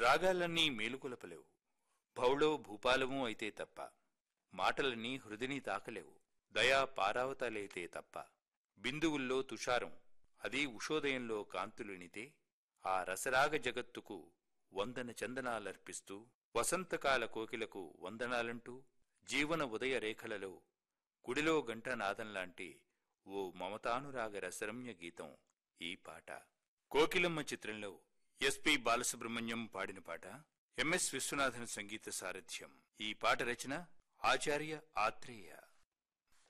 రాగాలన్నీ మేలుకొలపలేవు భౌళో భూపాలము అయితే తప్ప మాటలన్నీ హృదిని తాకలేవు దయా పారావతాలైతే తప్ప బిందువుల్లో తుషారం అది ఉషోదయంలో కాంతులునితే ఆ రసరాగ జగత్తుకు వందన చందనాలర్పిస్తూ వసంతకాల కోకిలకు వందనాలంటూ జీవన ఉదయ రేఖలలో గుడిలో గంటనాదంలాంటి ఓ మమతానురాగ రసరమ్య గీతం ఈ పాట కోకిలమ్మ చిత్రంలో ఎస్పి బాలసుబ్రహ్మణ్యం పాడిన పాట ఎంఎస్ విశ్వనాథన్ సంగీత సారథ్యం ఈ పాట రచన ఆచార్య ఆత్రేయ